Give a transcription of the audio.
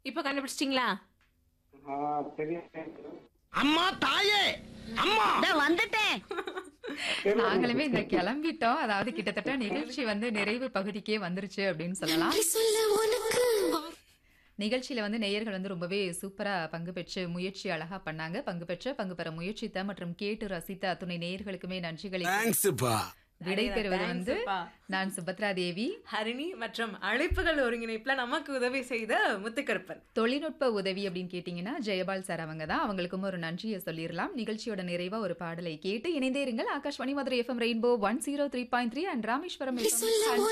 இப்ப கண்டுபிடிச்சிட்டீங்களா ஆ, தெரியல அம்மா தாயே அம்மா வந்துட்டேன் நாங்களுமே இந்த கிளம்பிட்டோம் அதாவது கிட்டத்தட்ட நிகழ்ச்சி வந்து நிறைவு பகுதிக்கே வந்துருச்சு அப்படின்னு சொல்லலாம் நிகழ்ச்சியில வந்து நேயர்கள் வந்து ரொம்பவே சூப்பரா பங்கு பெற்று முயற்சி அழகா பண்ணாங்க பங்கு பெற்ற பங்கு பெற முயற்சித்த மற்றும் கேட்டு ரசித்த அத்துணை நேயர்களுக்குமே நன்றிகளை தேங்க்ஸ்ப்பா விடை பெறுவது Thanks வந்து அப்பா. நான் சுபத்ரா தேவி ஹரிணி மற்றும் அழைப்புகள் ஒருங்கிணைப்புல நமக்கு உதவி செய்த முத்துக்கருப்பன் தொழில்நுட்ப உதவி அப்படின்னு கேட்டீங்கன்னா ஜெயபால் சார் அவங்க தான் அவங்களுக்கும் ஒரு நன்றியை சொல்லிடலாம் நிகழ்ச்சியோட நிறைவா ஒரு பாடலை கேட்டு இணைந்தே இருங்கள் Akashvani Madurai FM Rainbow one zero three point three and Rameswaram FM